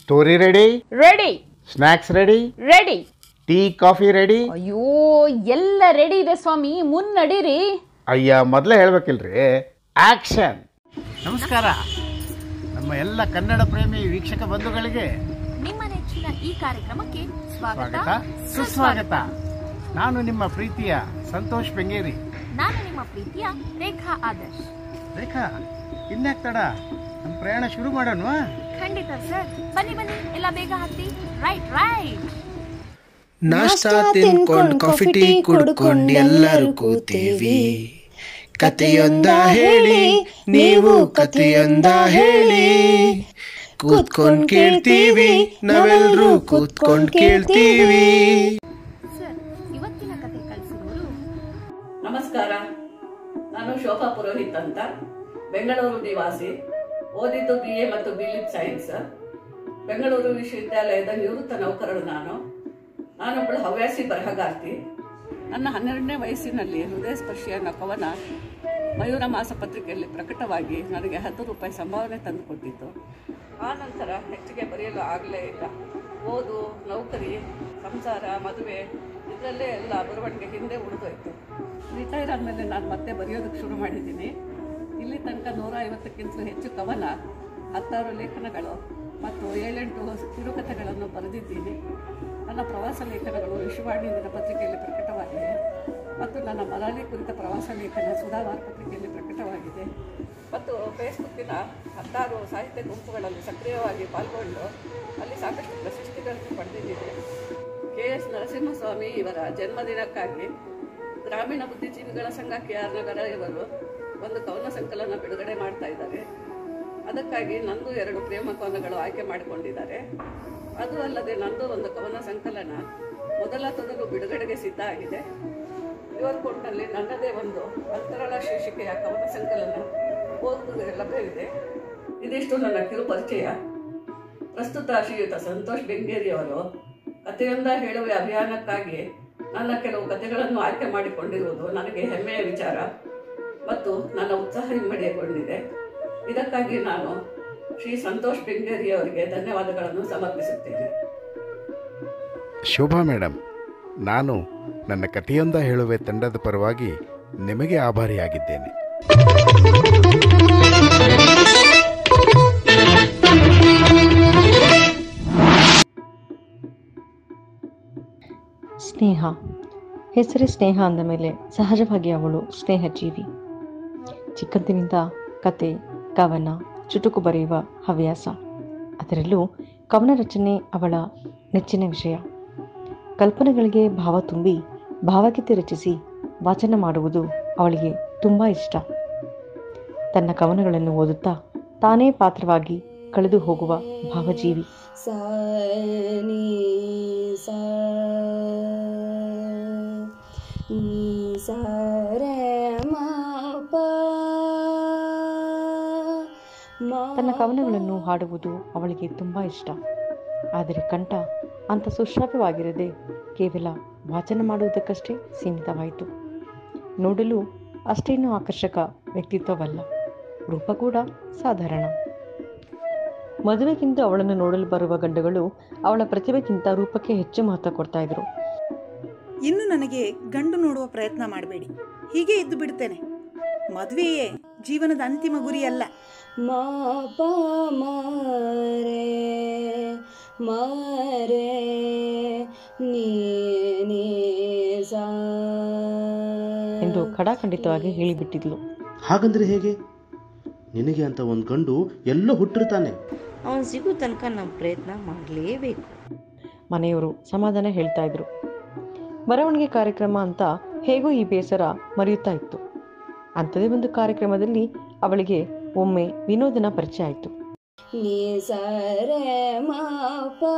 story ready ready snacks ready ready tea coffee ready ಅಯ್ಯೋ ಎಲ್ಲ ready ಇದೆ ಸ್ವಾಮಿ ಮುನ್ನಡೀರಿ ಅಯ್ಯ ಮೊದಲೇ ಹೇಳ್ಬೇಕಿಲ್ರಿ ಆಕ್ಷನ್ ನಮಸ್ಕಾರ ನಮ್ಮ ಎಲ್ಲ ಕನ್ನಡ ಪ್ರೇಮಿ ವೀಕ್ಷಕ ಬಂಧುಗಳಿಗೆ ನಿಮ್ಮ ನೆಚ್ಚಿನ ಈ ಕಾರ್ಯಕ್ರಮಕ್ಕೆ ಸ್ವಾಗತ ಸ್ವಾಗತ ಸುಸ್ವಾಗತ ನಾನು ನಿಮ್ಮ ಪ್ರೀತಿಯ ಸಂತೋಷ್ ಬೆಂಗೇರಿ ನಾನು ನಿಮ್ಮ ಪ್ರೀತಿಯ ರೇಖಾ ಆದರ್ಶ್ ರೇಖಾ ಇನ್ಯಾಕ್ ತಡ ನಮ್ಮ ಪ್ರಯಾಣ ಶುರು ಮಾಡೋಣವಾ ಖಂಡಿತ ಸರ್ ಬನ್ನಿ ಬನ್ನಿ ಎಲ್ಲ ಬೇಗ ಹತ್ತಿ ರೈಟ್ ರೈಟ್ ನಾಷ್ಟಾ ತಿನ್ಕೊಂಡ್ ಕಾಫಿ ಟೀ ಕುಡ್ಕೊಂಡ್ ಎಲ್ಲರೂ ಕೂತೀವಿ ಕತೆಯೊಂದ ಹೇಳಿ ನೀವು ಕತೆಯೊಂದ ಹೇಳಿ ಕೂತ್ಕೊಂಡ್ ಕೇಳ್ತೀವಿ ನಾವೆಲ್ರೂ ಕೂತ್ಕೊಂಡ್ ಕೇಳ್ತೀವಿ ಸರ್ ಇವತ್ತಿನ ಕತೆ ಕಳಿಸಿರೋರು ನಮಸ್ಕಾರ ನಾನು ಶೋಭಾ ಪುರೋಹಿತ್ ಅಂತ ಬೆಂಗಳೂರು ನಿವಾಸಿ ಓದಿದ್ದು ಬಿ ಎ ಮತ್ತು ಬಿಲಿಪ್ ಸೈನ್ಸ್ ಬೆಂಗಳೂರು ವಿಶ್ವವಿದ್ಯಾಲಯದ ನಿವೃತ್ತ ನೌಕರರು ನಾನು ನಾನೊಬ್ಬಳು ಹವ್ಯಾಸಿ ಬರಹಗಾರ್ತಿ ನನ್ನ ಹನ್ನೆರಡನೇ ವಯಸ್ಸಿನಲ್ಲಿ ಹೃದಯ ಸ್ಪರ್ಶಿ ಅನ್ನೋ ಕವನ ಮಯೂರ ಮಾಸ ಪತ್ರಿಕೆಯಲ್ಲಿ ಪ್ರಕಟವಾಗಿ ನನಗೆ ಹತ್ತು ರೂಪಾಯಿ ಸಂಭಾವನೆ ತಂದುಕೊಟ್ಟಿತ್ತು ಆ ನಂತರ ಹೆಚ್ಚಿಗೆ ಬರೆಯಲು ಆಗಲೇ ಇಲ್ಲ ಓದು ನೌಕರಿ ಸಂಸಾರ ಮದುವೆ ಇದರಲ್ಲೇ ಎಲ್ಲ ಬರವಣಿಗೆ ಹಿಂದೆ ಉಳಿದೋಯ್ತು ರಿಟೈರ್ ಆದಮೇಲೆ ನಾನು ಮತ್ತೆ ಬರೆಯೋದಕ್ಕೆ ಶುರು ಮಾಡಿದ್ದೀನಿ ಇಲ್ಲಿ ತನಕ ನೂರ ಐವತ್ತಕ್ಕಿಂತಲೂ ಹೆಚ್ಚು ಕವನ ಹತ್ತಾರು ಲೇಖನಗಳು ಮತ್ತು ಏಳೆಂಟು ಕಿರುಕಥೆಗಳನ್ನು ಬರೆದಿದ್ದೀನಿ ನನ್ನ ಪ್ರವಾಸ ಲೇಖನಗಳು ವಿಶ್ವವಾಣಿ ದಿನಪತ್ರಿಕೆಯಲ್ಲಿ ಪ್ರಕಟವಾಗಿವೆ ಮತ್ತು ನನ್ನ ಮನಾಲಿ ಕುರಿತ ಪ್ರವಾಸ ಲೇಖನ ಸುಧಾವಾರ ಪತ್ರಿಕೆಯಲ್ಲಿ ಪ್ರಕಟವಾಗಿದೆ ಮತ್ತು ಫೇಸ್ಬುಕ್ಕಿನ ಹತ್ತಾರು ಸಾಹಿತ್ಯ ಗುಂಪುಗಳಲ್ಲಿ ಸಕ್ರಿಯವಾಗಿ ಪಾಲ್ಗೊಂಡು ಅಲ್ಲಿ ಸಾಕಷ್ಟು ಪ್ರಶಸ್ತಿಗಳನ್ನು ಪಡೆದಿದ್ದೇನೆ ಕೆ ಎಸ್ ನರಸಿಂಹಸ್ವಾಮಿ ಇವರ ಜನ್ಮದಿನಕ್ಕಾಗಿ ಗ್ರಾಮೀಣ ಬುದ್ಧಿಜೀವಿಗಳ ಸಂಘ ಕೆ ಆರ್ ನಗರ ಇವರು ಒಂದು ಕವನ ಸಂಕಲನ ಬಿಡುಗಡೆ ಮಾಡ್ತಾ ಇದ್ದಾರೆ ಅದಕ್ಕಾಗಿ ನಂದು ಎರಡು ಪ್ರೇಮ ಕವನಗಳು ಆಯ್ಕೆ ಮಾಡಿಕೊಂಡಿದ್ದಾರೆ ಅದು ಅಲ್ಲದೆ ನಂದು ಒಂದು ಕವನ ಸಂಕಲನ ಮೊದಲ ತೊಡಗು ಬಿಡುಗಡೆಗೆ ಸಿದ್ಧ ಆಗಿದೆ ಯುವರ್ಕೋಟ್ನಲ್ಲಿ ನನ್ನದೇ ಒಂದು ಅಂತರಾಳ ಶೀರ್ಷಿಕೆಯ ಕವನ ಸಂಕಲನ ಓದುವುದು ಲಭ್ಯವಿದೆ ಇದಿಷ್ಟು ನನ್ನ ಕಿರು ಪರಿಚಯ ಪ್ರಸ್ತುತ ಶ್ರೀಯುತ ಸಂತೋಷ್ ಬೆಂಗೇರಿಯವರು ಕಥೆಯೊಂದ ಹೇಳುವ ಅಭಿಯಾನಕ್ಕಾಗಿ ನನ್ನ ಕೆಲವು ಕಥೆಗಳನ್ನು ಆಯ್ಕೆ ಮಾಡಿಕೊಂಡಿರುವುದು ನನಗೆ ಹೆಮ್ಮೆಯ ವಿಚಾರ ಮತ್ತು ನನ್ನ ಉತ್ಸಾಹ ಇಮ್ಮಡಿಗೊಂಡಿದೆ ಇದಕ್ಕಾಗಿ ನಾನು ಶ್ರೀ ಸಂತೋಷ್ ಬೆಂಗೇರಿ ಅವರಿಗೆ ಧನ್ಯವಾದಗಳನ್ನು ಸಮರ್ಪಿಸುತ್ತೇನೆ ಶೋಭಾ ಮೇಡಮ್ ನಾನು ನನ್ನ ಕಥೆಯೊಂದ ಹೇಳುವೆ ತಂಡದ ಪರವಾಗಿ ನಿಮಗೆ ಆಭಾರಿಯಾಗಿದ್ದೇನೆ ಸ್ನೇಹ ಹೆಸರೇ ಸ್ನೇಹ ಅಂದ ಮೇಲೆ ಸಹಜವಾಗಿ ಅವಳು ಸ್ನೇಹ ಜೀವಿ ಚಿಕ್ಕಂದಿನಿಂದ ಕತೆ ಕವನ ಚುಟುಕು ಬರೆಯುವ ಹವ್ಯಾಸ ಅದರಲ್ಲೂ ಕವನ ರಚನೆ ಅವಳ ನೆಚ್ಚಿನ ವಿಷಯ ಕಲ್ಪನೆಗಳಿಗೆ ಭಾವ ತುಂಬಿ ಭಾವಗೀತೆ ರಚಿಸಿ ವಾಚನ ಮಾಡುವುದು ಅವಳಿಗೆ ತುಂಬ ಇಷ್ಟ ತನ್ನ ಕವನಗಳನ್ನು ಓದುತ್ತಾ ತಾನೇ ಪಾತ್ರವಾಗಿ ಕಳೆದು ಹೋಗುವ ಭಾವಜೀವಿ ಸ ನೀ ಸ ನೀ ಸ ರೆ ಮ ಪ ಮ ತನ್ನ ಕವನಗಳನ್ನು ಹಾಡುವುದು ಅವಳಿಗೆ ತುಂಬ ಇಷ್ಟ ಆದರೆ ಕಂಠ ಅಂಥ ಸುಶ್ರಾವ್ಯವಾಗಿರದೆ ಕೇವಲ ವಾಚನ ಮಾಡುವುದಕ್ಕಷ್ಟೇ ಸೀಮಿತವಾಯಿತು ನೋಡಲು ಅಷ್ಟೇನೂ ಆಕರ್ಷಕ ವ್ಯಕ್ತಿತ್ವವಲ್ಲ ರೂಪ ಕೂಡ ಸಾಧಾರಣ ಮದುವೆಗಿಂತ ಅವಳನ್ನು ನೋಡಲು ಬರುವ ಗಂಡುಗಳು ಅವಳ ಪ್ರತಿಭೆಗಿಂತ ರೂಪಕ್ಕೆ ಹೆಚ್ಚು ಮಹತ್ವ ಕೊಡ್ತಾ ಇದ್ರು ಇನ್ನು ನನಗೆ ಗಂಡು ನೋಡುವ ಪ್ರಯತ್ನ ಮಾಡಬೇಡಿ ಹೀಗೆ ಇದ್ದು ಬಿಡ್ತೇನೆ ಮದುವೆಯೇ ಜೀವನದ ಅಂತಿಮ ಗುರಿಯಲ್ಲ ಮ ಪ ಮ ರೇ ಮ ರೇ ನೀ ನೀ ಸ ಎಂದು ಖಡಾಖಂಡಿತವಾಗಿ ಹೇಳಿಬಿಟ್ಟಿದ್ಲು ಹಾಗಂದ್ರೆ ಹೇಗೆ ನಿನಗೆ ಅಂತ ಒಂದು ಗಂಡು ಎಲ್ಲೋ ಹುಟ್ಟಿರ್ತಾನೆ ಅವನು ಸಿಗೋ ತನಕ ನಾವು ಪ್ರಯತ್ನ ಮಾಡಲೇಬೇಕು ಮನೆಯವರು ಸಮಾಧಾನ ಹೇಳ್ತಾ ಇದ್ರು ಬರವಣಿಗೆ ಕಾರ್ಯಕ್ರಮ ಅಂತ ಹೇಗೋ ಈ ಬೇಸರ ಮರೆಯುತ್ತಾ ಇತ್ತು ಅಂಥದೇ ಒಂದು ಕಾರ್ಯಕ್ರಮದಲ್ಲಿ ಅವಳಿಗೆ ಒಮ್ಮೆ ವಿನೋದನ ಪರಿಚಯ ಆಯಿತು ನೀ ಸ ರೇ ಮ ಪ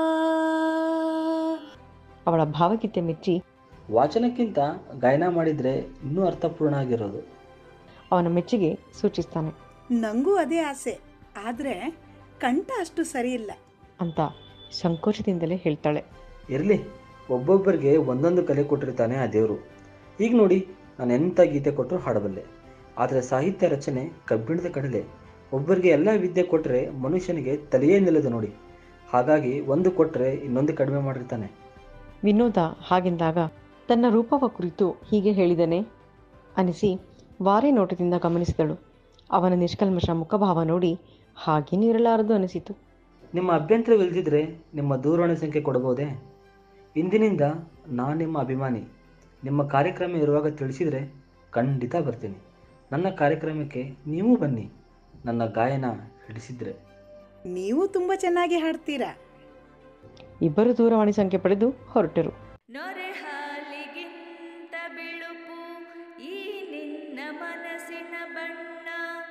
ಅವಳ ಭಾವಗೀತೆ ಮೆಚ್ಚಿ ವಾಚನಕ್ಕಿಂತ ಗಾಯನ ಮಾಡಿದರೆ ಇನ್ನೂ ಅರ್ಥಪೂರ್ಣ ಆಗಿರೋದು ಅವನ ಮೆಚ್ಚುಗೆ ಸೂಚಿಸ್ತಾನೆ ನಂಗೂ ಅದೇ ಆಸೆ ಆದರೆ ಕಂಠ ಅಷ್ಟು ಸರಿಯಿಲ್ಲ ಅಂತ ಸಂಕೋಚದಿಂದಲೇ ಹೇಳ್ತಾಳೆ ಇರಲಿ ಒಬ್ಬೊಬ್ಬರಿಗೆ ಒಂದೊಂದು ಕಲೆ ಕೊಟ್ಟಿರ್ತಾನೆ ಆ ದೇವರು ಈಗ ನೋಡಿ ನಾನು ಎಂಥ ಗೀತೆ ಕೊಟ್ಟರು ಹಾಡಬಲ್ಲೆ ಆದರೆ ಸಾಹಿತ್ಯ ರಚನೆ ಕಬ್ಬಿಣದ ಕಡಲೆ ಒಬ್ಬರಿಗೆ ಎಲ್ಲ ವಿದ್ಯೆ ಕೊಟ್ಟರೆ ಮನುಷ್ಯನಿಗೆ ತಲೆಯೇ ನಿಲ್ಲದು ನೋಡಿ ಹಾಗಾಗಿ ಒಂದು ಕೊಟ್ಟರೆ ಇನ್ನೊಂದು ಕಡಿಮೆ ಮಾಡಿರ್ತಾನೆ ವಿನೋದ ಹಾಗೆಂದಾಗ ತನ್ನ ರೂಪವ ಕುರಿತು ಹೀಗೆ ಹೇಳಿದನೆ ಅನಿಸಿ ವಾರೆ ನೋಟದಿಂದ ಗಮನಿಸಿದಳು ಅವನ ನಿಷ್ಕಲ್ಮಶ ಮುಖಭಾವ ನೋಡಿ ಹಾಗೇನೂ ಇರಲಾರದು ಅನಿಸಿತು ನಿಮ್ಮ ಅಭ್ಯಂತರವಿಲ್ಲದಿದ್ದರೆ ನಿಮ್ಮ ದೂರವಾಣಿ ಸಂಖ್ಯೆ ಕೊಡಬಹುದೇ ಇಂದಿನಿಂದ ನಾನು ನಿಮ್ಮ ಅಭಿಮಾನಿ ನಿಮ್ಮ ಕಾರ್ಯಕ್ರಮ ಇರುವಾಗ ತಿಳಿಸಿದರೆ ಖಂಡಿತ ಬರ್ತೀನಿ ನನ್ನ ಕಾರ್ಯಕ್ರಮಕ್ಕೆ ನೀವು ಬನ್ನಿ ನನ್ನ ಗಾಯನ ಹಿಡಿಸಿದ್ರೆ ನೀವು ತುಂಬ ಚೆನ್ನಾಗಿ ಹಾಡ್ತೀರಾ ಇಬ್ಬರು ದೂರವಾಣಿ ಸಂಖ್ಯೆ ಪಡೆದು ಹೊರಟರು ನೊರೆ ಹಾಲಿಗಿಂತ ಬಿಳುಪು ಈ ನಿನ್ನ ಮನಸ್ಸಿನ ಬಣ್ಣ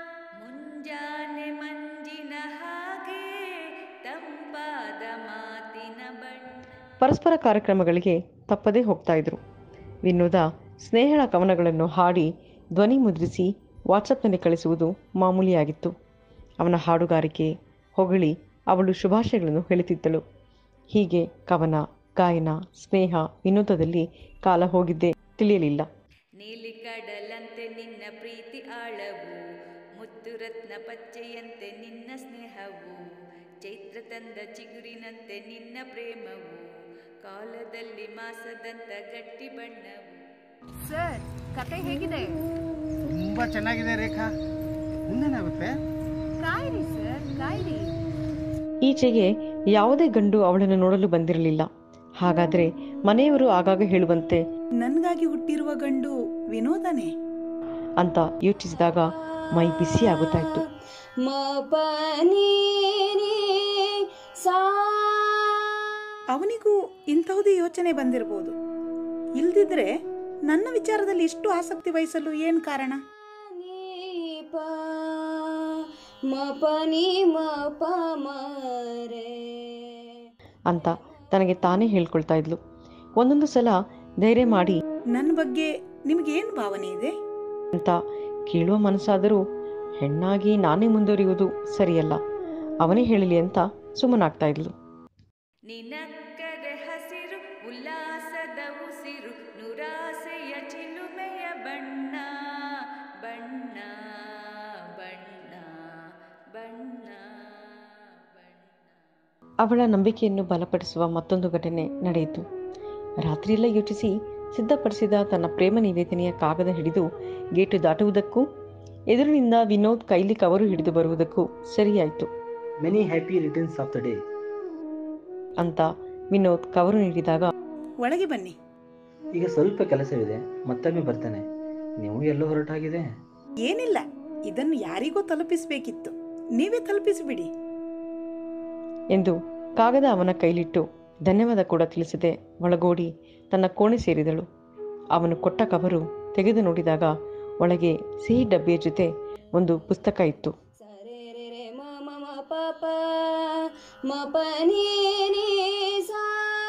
ಮುಂಜಾನೆ ಮಂಜಿನ ಹಾಗೆ ತಂಪಾದ ಮಾತಿನ ಬಣ್ಣ ಪರಸ್ಪರ ಕಾರ್ಯಕ್ರಮಗಳಿಗೆ ತಪ್ಪದೇ ಹೋಗ್ತಾ ಇದ್ರು ವಿನೋದ ಸ್ನೇಹಳ ಕವನಗಳನ್ನು ಹಾಡಿ ಧ್ವನಿ ಮುದ್ರಿಸಿ ವಾಟ್ಸಪ್ನಲ್ಲಿ ಕಳಿಸುವುದು ಮಾಮೂಲಿಯಾಗಿತ್ತು ಅವನ ಹಾಡುಗಾರಿಕೆ ಹೊಗಳಿ ಅವಳು ಶುಭಾಶಯಗಳನ್ನು ಹೇಳುತ್ತಿದ್ದಳು ಹೀಗೆ ಕವನ ಗಾಯನ ಸ್ನೇಹ ವಿನೋದದಲ್ಲಿ ಕಾಲ ಹೋಗಿದ್ದೇ ತಿಳಿಯಲಿಲ್ಲ ನೀಲಿ ಕಡಲಂತೆ ನಿನ್ನ ಪ್ರೀತಿ ಆಳವು ಮುತ್ತು ರತ್ನ ಪಚ್ಚೆಯಂತೆ ನಿನ್ನ ಸ್ನೇಹವು ಚೈತ್ರ ತಂದ ಚಿಗುರಿನಂತೆ ನಿನ್ನ ಪ್ರೇಮವು ಕಾಲದಲ್ಲಿ ಮಾಸದಂತ ಗಟ್ಟಿ ಬಣ್ಣವು ಸರ್ ಕತೆ ಹೇಗಿದೆ ತುಂಬಾ ಚೆನ್ನಾಗಿದೆ ರೇಖಾ ಮುಂದೇನಾಗುತ್ತೆ ಕಾಯಿರಿ ಸರ್ ಕಾಯಿರಿ ಈಚೆಗೆ ಯಾವುದೇ ಗಂಡು ಅವಳನ್ನು ನೋಡಲು ಬಂದಿರಲಿಲ್ಲ ಹಾಗಾದರೆ ಮನೆಯವರು ಆಗಾಗ ಹೇಳುವಂತೆ ನನ್ಗಾಗಿ ಹುಟ್ಟಿರುವ ಗಂಡು ವಿನೋದನೇ ಅಂತ ಯೋಚಿಸಿದಾಗ ಮೈ ಬಿಸಿ ಆಗುತ್ತಾ ಇತ್ತು ಮ ಪ ನೀ ನೀ ಸಾ ಅವನಿಗೂ ಇಂತಹುದೇ ಯೋಚನೆ ಬಂದಿರಬಹುದು ಇಲ್ದಿದ್ರೆ ನನ್ನ ವಿಚಾರದಲ್ಲಿ ಇಷ್ಟು ಆಸಕ್ತಿ ವಹಿಸಲು ಏನ್ ಕಾರಣ ಪ ಮ ಪ ನೀ ಮ ಪ ಮ ರೇ ಅಂತ ತನಗೆ ತಾನೇ ಹೇಳ್ಕೊಳ್ತಾ ಇದ್ಲು ಒಂದೊಂದು ಸಲ ಧೈರ್ಯ ಮಾಡಿ ನನ್ನ ಬಗ್ಗೆ ನಿಮ್ಗೇನ್ ಭಾವನೆ ಇದೆ ಅಂತ ಕೇಳುವ ಮನಸ್ಸಾದರೂ ಹೆಣ್ಣಾಗಿ ನಾನೇ ಮುಂದುವರಿಯುವುದು ಸರಿಯಲ್ಲ ಅವನೇ ಹೇಳಲಿ ಅಂತ ಸುಮ್ಮನಾಗ್ತಾ ಇದ್ಲು ನಿನಕ್ಕರೆ ಹಸಿರು ಉಲ್ಲಾಸದ ಉಸಿರು ನುರಾಸೆಯ ಚಿಲುಮೆಯ ಬಣ್ಣ ಬಣ್ಣ ಬಣ್ಣ ಬಣ್ಣ ಅವಳ ನಂಬಿಕೆಯನ್ನು ಬಲಪಡಿಸುವ ಮತ್ತೊಂದು ಘಟನೆ ನಡೆಯಿತು ರಾತ್ರಿಯೆಲ್ಲ ಯೋಚಿಸಿ ಸಿದ್ಧಪಡಿಸಿದ ತನ್ನ ಪ್ರೇಮ ನಿವೇದನೆಯ ಕಾಗದ ಹಿಡಿದು ಗೇಟು ದಾಟುವುದಕ್ಕೂ ಎದುರಿನಿಂದ ವಿನೋದ್ ಕೈಲಿ ಕವರು ಹಿಡಿದು ಬರುವುದಕ್ಕೂ ಸರಿಯಾಯಿತು many happy returns of the day ಅಂತ ವಿನೋದ್ ಕವರು ನೀಡಿದಾಗ ಒಳಗೆ ಬನ್ನಿ ಈಗ ಸ್ವಲ್ಪ ಕೆಲಸವಿದೆ ಮತ್ತೊಮ್ಮೆ ಬರ್ತೇನೆ ನೀವು ಎಲ್ಲೋ ಹೊರಟಾಗಿದೆ ಏನಿಲ್ಲ ಇದನ್ನು ಯಾರಿಗೋ ತಲುಪಿಸಬೇಕಿತ್ತು ನೀವೇ ತಲುಪಿಸಿಬಿಡಿ ಎಂದು ಕಾಗದ ಅವನ ಕೈಲಿಟ್ಟು ಧನ್ಯವಾದ ಕೂಡ ತಿಳಿಸದೆ ಒಳಗೋಡಿ ತನ್ನ ಕೋಣೆ ಸೇರಿದಳು ಅವನು ಕೊಟ್ಟ ಕವರು ತೆಗೆದು ನೋಡಿದಾಗ ಒಳಗೆ ಸಿಹಿ ಡಬ್ಬಿಯ ಜೊತೆ ಒಂದು ಪುಸ್ತಕ ಇತ್ತು ಮ ಮ ಮ ಪ ಪ ಮ ಪ ನೀ ನೀ ಸಾ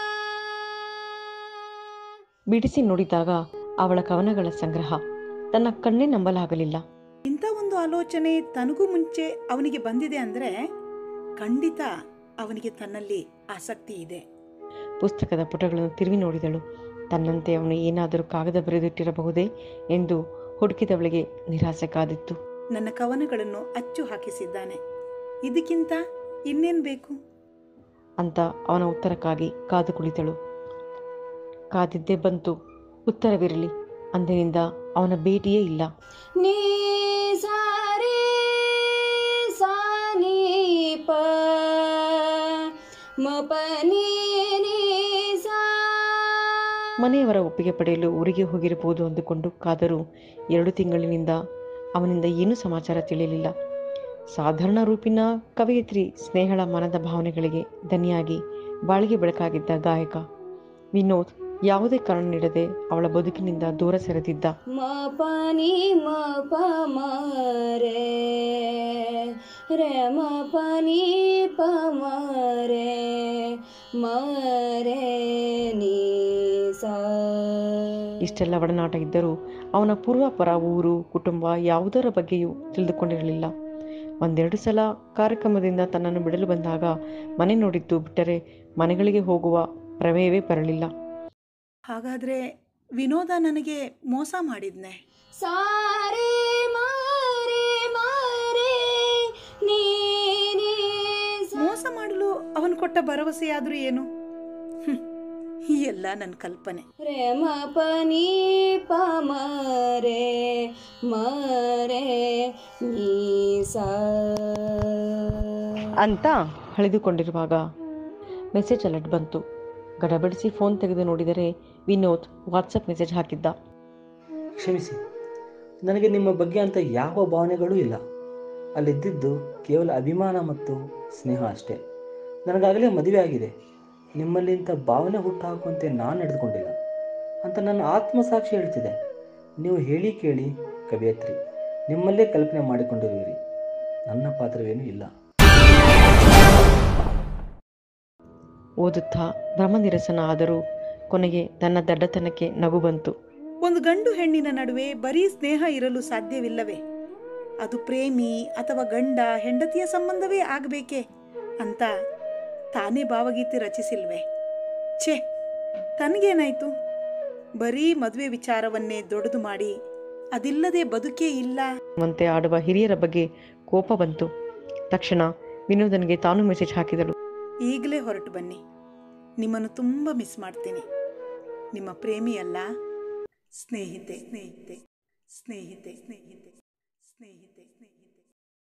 ಬಿಡಿಸಿ ನೋಡಿದಾಗ ಅವಳ ಕವನಗಳ ಸಂಗ್ರಹ ತನ್ನ ಕಣ್ಣೇ ನಂಬಲಾಗಲಿಲ್ಲ ಇಂಥ ಒಂದು ಆಲೋಚನೆ ತನಗೂ ಮುಂಚೆ ಅವನಿಗೆ ಬಂದಿದೆ ಅಂದ್ರೆ ಖಂಡಿತ ಅವನಿಗೆ ತನ್ನಲ್ಲಿ ಆಸಕ್ತಿ ಇದೆ ಪುಸ್ತಕದ ಪುಟಗಳನ್ನು ತಿರುವಿ ನೋಡಿದಳು ತನ್ನಂತೆ ಅವನು ಏನಾದರೂ ಕಾಗದ ಬರೆದಿಟ್ಟಿರಬಹುದೇ ಎಂದು ಹುಡುಕಿದವಳಿಗೆ ನಿರಾಸೆ ಕಾದಿತ್ತು ನನ್ನ ಕವನಗಳನ್ನು ಅಚ್ಚು ಹಾಕಿಸಿದ್ದಾನೆ ಇದಕ್ಕಿಂತ ಇನ್ನೇನ್ ಬೇಕು ಅಂತ ಅವನ ಉತ್ತರಕ್ಕಾಗಿ ಕಾದು ಕುಳಿತಳು ಕಾದಿದ್ದೇ ಬಂತು ಉತ್ತರವಿರಲಿ ಅಂದಿನಿಂದ ಅವನ ಭೇಟಿಯೇ ಇಲ್ಲ ನೀ ಸಾ ರೇ ಸಾ ನೀ ಪ ಮ ಪ ನೀ ನೀ ಸಾ ಮನೆಯವರ ಒಪ್ಪಿಗೆ ಪಡೆಯಲು ಊರಿಗೆ ಹೋಗಿರಬಹುದು ಅಂದುಕೊಂಡು ಕಾದರೂ ಎರಡು ತಿಂಗಳಿನಿಂದ ಅವನಿಂದ ಏನೂ ಸಮಾಚಾರ ತಿಳಿಯಲಿಲ್ಲ ಸಾಧಾರಣ ರೂಪಿನ ಕವಯಿತ್ರಿ ಸ್ನೇಹಳ ಮನದ ಭಾವನೆಗಳಿಗೆ ದನಿಯಾಗಿ ಬಾಳಿಗೆ ಬೆಳಕಾಗಿದ್ದ ಗಾಯಕ ವಿನೋದ್ ಯಾವುದೇ ಕಾರಣ ನೀಡದೆ ಅವಳ ಬದುಕಿನಿಂದ ದೂರ ಸರಿದಿದ್ದ ಮ ಪ ನೀ ಮ ಪ ಮ ರೇ ರೇ ಮ ಪ ನೀ ಪ ಮ ರೇ ಮ ರೇ ನೀ ಸಾ ಇಷ್ಟೆಲ್ಲ ಒಡನಾಟ ಇದ್ದರೂ ಅವನ ಪೂರ್ವಾಪರ ಊರು ಕುಟುಂಬ ಯಾವುದರ ಬಗ್ಗೆಯೂ ತಿಳಿದುಕೊಂಡಿರಲಿಲ್ಲ ಒಂದೆರಡು ಸಲ ಕಾರ್ಯಕ್ರಮದಿಂದ ತನ್ನನ್ನು ಬಿಡಲು ಬಂದಾಗ ಮನೆ ನೋಡಿದ್ದು ಬಿಟ್ಟರೆ ಮನೆಗಳಿಗೆ ಹೋಗುವ ಪ್ರಮೇಯವೇ ಬರಲಿಲ್ಲ ಹಾಗಾದ್ರೆ ವಿನೋದ ನನಗೆ ಮೋಸ ಮಾಡಿದ್ನೆ ಸಾರೆ ಮಾರೆ ಮಾರೆ ನೀ ನೀ ಸಾ ಮೋಸ ಮಾಡಲು ಅವನು ಕೊಟ್ಟ ಕೊಟ್ಟ ಭರವಸೆಯಾದರೂ ಏನು ಹ್ಮ್, ಎಲ್ಲ ನನ್ನ ಕಲ್ಪನೆ ಪ್ರೇಮ ಪನಿ ಪಮರೆ ಮರೆ ನೀ ಸಾ ಅಂತ ಅಳೆದುಕೊಂಡಿರುವಾಗ ಮೆಸೇಜ್ ಅಲರ್ಟ್ ಬಂತು ಗಡಬಡಿಸಿ ಫೋನ್ ತೆಗೆದು ನೋಡಿದರೆ ವಿನೋದ್ ವಾಟ್ಸಪ್ ಮೆಸೇಜ್ ಹಾಕಿದ್ದ ಕ್ಷಮಿಸಿ ನನಗೆ ನಿಮ್ಮ ಬಗ್ಗೆ ಅಂತ ಯಾವ ಭಾವನೆಗಳೂ ಇಲ್ಲ ಅಲ್ಲಿದ್ದಿದ್ದು ಕೇವಲ ಅಭಿಮಾನ ಮತ್ತು ಸ್ನೇಹ ಅಷ್ಟೇ ನನಗಾಗಲೇ ಮದುವೆ ಆಗಿದೆ ನಿಮ್ಮಲ್ಲಿ ಇಂಥ ಭಾವನೆ ಹುಟ್ಟುಹಾಕುವಂತೆ ನಾನು ನಡೆದುಕೊಂಡಿಲ್ಲ ಅಂತ ನನ್ನ ಆತ್ಮಸಾಕ್ಷಿ ಹೇಳ್ತಿದೆ ನೀವು ಹೇಳಿ ಕೇಳಿ ಕವಿಯತ್ರಿ ನಿಮ್ಮಲ್ಲೇ ಕಲ್ಪನೆ ಮಾಡಿಕೊಂಡಿರುವಿರಿ ನನ್ನ ಪಾತ್ರವೇನೂ ಇಲ್ಲ ಓದುತ್ತಾ ಭ್ರಮನಿರಸನ ಆದರೂ ಕೊನೆಗೆ ತನ್ನ ದಡ್ಡತನಕ್ಕೆ ನಗು ಬಂತು ಒಂದು ಗಂಡು ಹೆಣ್ಣಿನ ನಡುವೆ ಬರೀ ಸ್ನೇಹ ಇರಲು ಸಾಧ್ಯವಿಲ್ಲವೇ ಅದು ಪ್ರೇಮಿ ಅಥವಾ ಗಂಡ ಹೆಂಡತಿಯ ಸಂಬಂಧವೇ ಆಗಬೇಕೇ ಅಂತ ತಾನೇ ಭಾವಗೀತೆ ರಚಿಸಿಲ್ವೇ ಛೇ ತನಗೇನಾಯ್ತು ಬರೀ ಮದುವೆ ವಿಚಾರವನ್ನೇ ದೊಡ್ಡದು ಮಾಡಿ ಅದಿಲ್ಲದೆ ಬದುಕೇ ಇಲ್ಲ ಮಂತೆ ಆಡುವ ಹಿರಿಯರ ಬಗ್ಗೆ ಕೋಪ ಬಂತು ತಕ್ಷಣ ವಿನೋದನಿಗೆ ತಾನು ಮೆಸೇಜ್ ಹಾಕಿದಳು ಈಗಲೇ ಹೊರಟು ಬನ್ನಿ ನಿಮ್ಮನ್ನು ತುಂಬ ಮಿಸ್ ಮಾಡ್ತೀನಿ ನಿಮ್ಮ ಪ್ರೇಮಿ ಅಲ್ಲ ಸ್ನೇಹಿತೆ ಸ್ನೇಹಿತೆ ಸ್ನೇಹಿತೆ ಸ್ನೇಹಿತೆ ಸ್ನೇಹಿತೆ ಸ್ನೇಹಿತೆ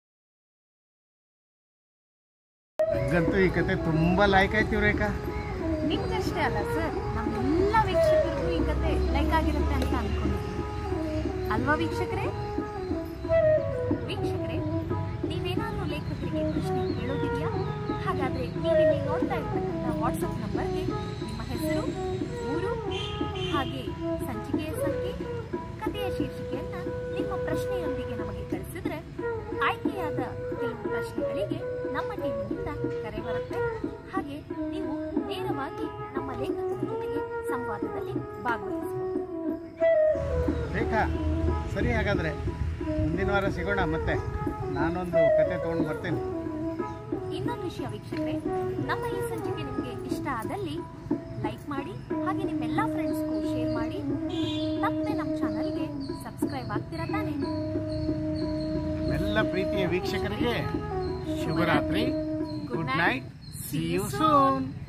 ನಂಗಂತೂ ಈ ಕತೆ ತುಂಬಾ ಲಾಯ್ಕ್ ಆಯ್ತು ರೇಖಾ ನಿಮ್ಗಷ್ಟೇ ಅಲ್ಲ ಸರ್ ನಮ್ಮೆಲ್ಲ ವೀಕ್ಷಕರಿಗೂ ಈ ಕತೆ ಲೈಕ್ ಆಗಿರುತ್ತೆ ಅಂತ ಅನ್ಕೊಂಡಿದ್ದೀನಿ ಅಲ್ವಾ ವೀಕ್ಷಕರೇ ವೀಕ್ಷಕರೇ ನೀವೇನಾದ್ರೂ ಲೇಖಕರಿಗೆ ಪ್ರಶ್ನೆ ಕೇಳೋದಿದೆಯಾ ಹಾಗಾದ್ರೆ ನೀವಿಲ್ಲಿ ನೋಡ್ತಾ ಇರ್ತಕ್ಕಂಥ ವಾಟ್ಸಪ್ ನಂಬರ್ಗೆ ನಿಮ್ಮ ಹೆಸರು ಊರು ಹಾಗೆ ಸಂಚಿಕೆಯ ಸಂಖ್ಯೆ ಕಥೆಯ ಶೀರ್ಷಿಕೆಯನ್ನ ನಿಮ್ಮ ಪ್ರಶ್ನೆಯೊಂದಿಗೆ ನಮಗೆ ಕಳಿಸಿದ್ರೆ ಆಯ್ಕೆಯಾದ ಕೆಲವು ಪ್ರಶ್ನೆಗಳಿಗೆ ನಮ್ಮ ಟೀಮಿನಿಂದ ಕರೆ ಬರುತ್ತೆ ಹಾಗೆ ನೀವು ನೇರವಾಗಿ ನಮ್ಮ ಲೇಖಕರ ಜೊತೆಗೆ ಸಂವಾದದಲ್ಲಿ ಭಾಗವಹಿಸಬಹುದು ರೇಖಾ ಸರಿ ಹಾಗಾದ್ರೆ ಮುಂದಿನ ವಾರ ಸಿಗೋಣ ಮತ್ತೆ ನಾನೊಂದು ಕತೆ ತಗೊಂಡು ಬರ್ತೇನೆ ಇನ್ನೊಂದು ವಿಷಯ ವೀಕ್ಷಕರೇ ನಮ್ಮ ಈ ಸಂಚಿಕೆ ನಿಮಗೆ ಇಷ್ಟ ಆದಲ್ಲಿ ಲೈಕ್ ಮಾಡಿ ಹಾಗೆ ನಿಮ್ಮೆಲ್ಲ ಫ್ರೆಂಡ್ಸ್ಗೂ ಶೇರ್ ಮಾಡಿ ತಪ್ಪದೆ ನಮ್ಮ ಚಾನಲ್ಗೆ ಸಬ್ಸ್ಕ್ರೈಬ್ ಆಗ್ತೀರಾ ತಾನೇ ಎಲ್ಲ ಪ್ರೀತಿಯ ವೀಕ್ಷಕರಿಗೆ ಶುಭರಾತ್ರಿ good night see you soon